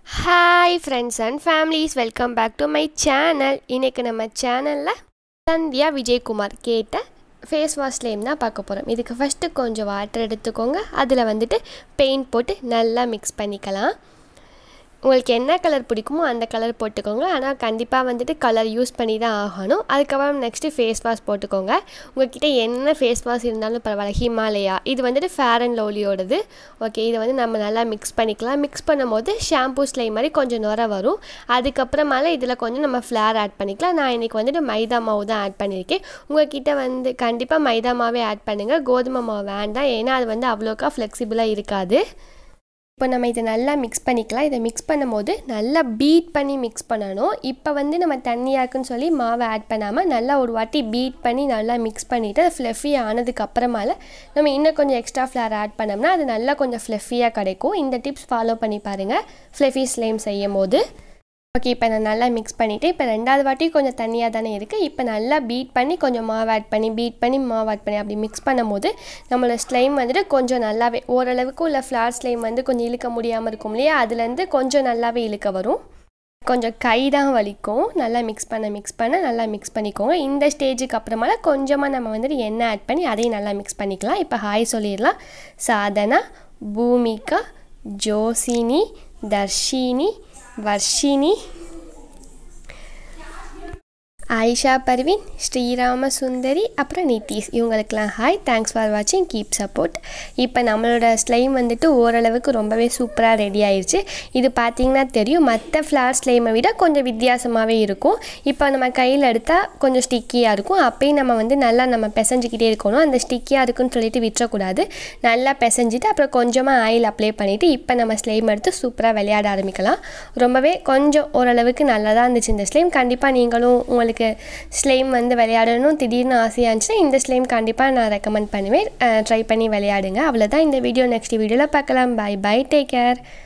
hi friends and families welcome back to my channel இன்றைக்கி நம்ம சேனலில் சந்தியா விஜயகுமார் கேட்ட ஃபேஸ் வாஷ் லேம் தான் பார்க்க போகிறோம் இதுக்கு ஃபஸ்ட்டு கொஞ்சம் வாட்டர் எடுத்துக்கோங்க அதில் வந்துட்டு பெயிண்ட் போட்டு நல்லா மிக்ஸ் பண்ணிக்கலாம் உங்களுக்கு என்ன கலர் பிடிக்குமோ அந்த கலர் போட்டுக்கோங்க ஆனால் கண்டிப்பாக வந்துட்டு கலர் யூஸ் பண்ணி தான் ஆகணும் அதுக்கப்புறம் நெக்ஸ்ட்டு ஃபேஸ் வாஷ் போட்டுக்கோங்க உங்கள்கிட்ட என்ன ஃபேஸ் வாஷ் இருந்தாலும் பரவாயில்ல ஹிமாலயா இது வந்துட்டு ஃபேர் அண்ட் லவ்லியோடது ஓகே இதை வந்து நம்ம நல்லா மிக்ஸ் பண்ணிக்கலாம் மிக்ஸ் பண்ணும்போது ஷாம்பூ ஸ்லை மாதிரி கொஞ்சம் நுர வரும் அதுக்கப்புறமால இதில் கொஞ்சம் நம்ம ஃப்ளார் ஆட் பண்ணிக்கலாம் நான் இன்றைக்கி வந்துட்டு மைதா மாவு தான் ஆட் பண்ணியிருக்கேன் உங்கள்கிட்ட வந்து கண்டிப்பாக மைதா மாவே ஆட் பண்ணுங்கள் கோதுமை மாவு வேண்டாம் ஏன்னா அது வந்து அவ்வளோக்கா ஃப்ளெக்சிபிளாக இருக்காது இப்போ நம்ம இதை நல்லா மிக்ஸ் பண்ணிக்கலாம் இதை மிக்ஸ் பண்ணும்போது நல்லா பீட் பண்ணி மிக்ஸ் பண்ணணும் இப்போ வந்து நம்ம தண்ணியாக இருக்குன்னு சொல்லி மாவை ஆட் பண்ணாமல் நல்லா ஒரு வாட்டி பீட் பண்ணி நல்லா மிக்ஸ் பண்ணிவிட்டு அது ஃப்ளஃபி ஆனதுக்கு அப்புறமால நம்ம இன்னும் கொஞ்சம் எக்ஸ்ட்ரா ஃப்ளார் ஆட் பண்ணோம்னா அது நல்லா கொஞ்சம் ஃப்ளஃபியாக கிடைக்கும் இந்த டிப்ஸ் ஃபாலோ பண்ணி பாருங்கள் ஃப்ளஃபி ஸ்லைம் செய்யும் போது ஓகே இப்போ நான் நல்லா மிக்ஸ் பண்ணிவிட்டு இப்போ ரெண்டாவது வாட்டி கொஞ்சம் தண்ணியாக தானே இருக்குது இப்போ நல்லா பீட் பண்ணி கொஞ்சம் மாவு ஆட் பண்ணி பீட் பண்ணி மாவு ஆட் பண்ணி அப்படி மிக்ஸ் பண்ணும்போது நம்மளோட ஸ்லைம் வந்துட்டு கொஞ்சம் நல்லாவே ஓரளவுக்கு உள்ள ஃப்ளார் ஸ்லைம் வந்து கொஞ்சம் இழுக்க முடியாமல் இருக்கும் இல்லையா அதுலேருந்து கொஞ்சம் நல்லாவே இழுக்க வரும் கொஞ்சம் கை தான் வலிக்கும் நல்லா மிக்ஸ் பண்ண மிக்ஸ் பண்ண நல்லா மிக்ஸ் பண்ணிக்கோங்க இந்த ஸ்டேஜுக்கு அப்புறமால கொஞ்சமாக நம்ம வந்துட்டு எண்ணெய் ஆட் பண்ணி அதையும் நல்லா மிக்ஸ் பண்ணிக்கலாம் இப்போ ஹாய் சொல்லிடலாம் சாதனா பூமிகா ஜோசினி தர்ஷினி வர்ஷினி ஆயிஷா பர்வீன் ஸ்ரீராம சுந்தரி அப்புறம் நிதிஷ் இவங்களுக்கெல்லாம் ஹாய் தேங்க்ஸ் ஃபார் வாட்சிங் கீப் சப்போர்ட் இப்போ நம்மளோட ஸ்லைம் வந்துட்டு ஓரளவுக்கு ரொம்பவே சூப்பராக ரெடி ஆயிடுச்சு இது பார்த்திங்கன்னா தெரியும் மற்ற ஃப்ளார் ஸ்லைமை விட கொஞ்சம் வித்தியாசமாகவே இருக்கும் இப்போ நம்ம கையில் எடுத்தால் கொஞ்சம் ஸ்டிக்கியாக இருக்கும் அப்பயும் நம்ம வந்து நல்லா நம்ம பிசைஞ்சிக்கிட்டே இருக்கணும் அந்த ஸ்டிக்கியாக இருக்குன்னு சொல்லிட்டு விட்டுறக்கூடாது நல்லா பிசைஞ்சிட்டு அப்புறம் கொஞ்சமாக ஆயில் அப்ளை பண்ணிவிட்டு இப்போ நம்ம ஸ்லைம் எடுத்து சூப்பராக விளையாட ஆரம்பிக்கலாம் ரொம்பவே கொஞ்சம் ஓரளவுக்கு நல்லா தான் இருந்துச்சு இந்த ஸ்லைம் கண்டிப்பாக நீங்களும் உங்களுக்கு உங்களுக்கு ஸ்லைம் வந்து விளையாடணும் திடீர்னு ஆசையாக இருந்துச்சுன்னா இந்த ஸ்லைம் கண்டிப்பாக நான் ரெக்கமெண்ட் பண்ணுவேன் ட்ரை பண்ணி விளையாடுங்க அவ்வளோதான் இந்த வீடியோ நெக்ஸ்ட் வீடியோவில் பார்க்கலாம் பை பை டேக் கேர்